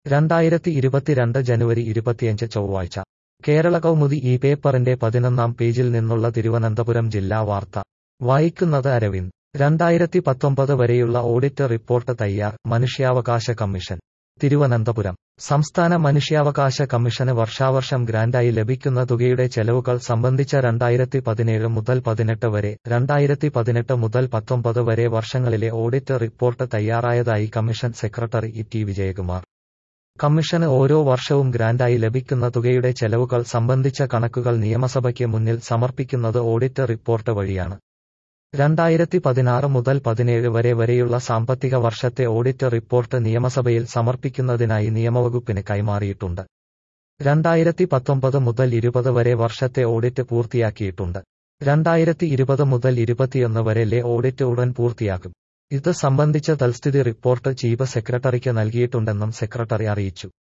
രണ്ടായിരത്തി ഇരുപത്തിരണ്ട് ജനുവരി ഇരുപത്തിയഞ്ച് ചൊവ്വാഴ്ച കേരള കൗമുദി ഈ പേപ്പറിന്റെ പതിനൊന്നാം പേജിൽ നിന്നുള്ള തിരുവനന്തപുരം ജില്ലാ വാർത്ത വായിക്കുന്നത് അരവിന്ദ് രണ്ടായിരത്തി പത്തൊമ്പത് വരെയുള്ള ഓഡിറ്റ് റിപ്പോർട്ട് തയ്യാർ മനുഷ്യാവകാശ കമ്മീഷൻ തിരുവനന്തപുരം സംസ്ഥാന മനുഷ്യാവകാശ കമ്മീഷന് വർഷാവർഷം ഗ്രാന്റായി ലഭിക്കുന്ന തുകയുടെ ചെലവുകൾ സംബന്ധിച്ച രണ്ടായിരത്തി പതിനേഴ് മുതൽ പതിനെട്ട് വരെ രണ്ടായിരത്തി പതിനെട്ട് മുതൽ പത്തൊമ്പത് വരെ വർഷങ്ങളിലെ ഓഡിറ്റ് റിപ്പോർട്ട് തയ്യാറായതായി commission secretary E T Vijayakumar കമ്മീഷന് ഓരോ വർഷവും ഗ്രാന്റായി ലഭിക്കുന്ന തുകയുടെ ചെലവുകൾ സംബന്ധിച്ച കണക്കുകൾ നിയമസഭയ്ക്ക് മുന്നിൽ സമർപ്പിക്കുന്നത് ഓഡിറ്റ് റിപ്പോർട്ട് വഴിയാണ് രണ്ടായിരത്തി പതിനാറ് മുതൽ പതിനേഴ് വരെ വരെയുള്ള സാമ്പത്തിക വർഷത്തെ ഓഡിറ്റ് റിപ്പോർട്ട് നിയമസഭയിൽ സമർപ്പിക്കുന്നതിനായി നിയമവകുപ്പിന് കൈമാറിയിട്ടുണ്ട് രണ്ടായിരത്തി പത്തൊമ്പത് മുതൽ ഇരുപത് വരെ വർഷത്തെ ഓഡിറ്റ് പൂർത്തിയാക്കിയിട്ടുണ്ട് രണ്ടായിരത്തി ഇരുപത് മുതൽ ഇരുപത്തിയൊന്ന് വരെലെ ഓഡിറ്റ് ഉടൻ പൂർത്തിയാക്കും ഇത് സംബന്ധിച്ച തൽസ്ഥിതി റിപ്പോർട്ട് ചീഫ് സെക്രട്ടറിക്ക് നൽകിയിട്ടുണ്ടെന്നും സെക്രട്ടറി അറിയിച്ചു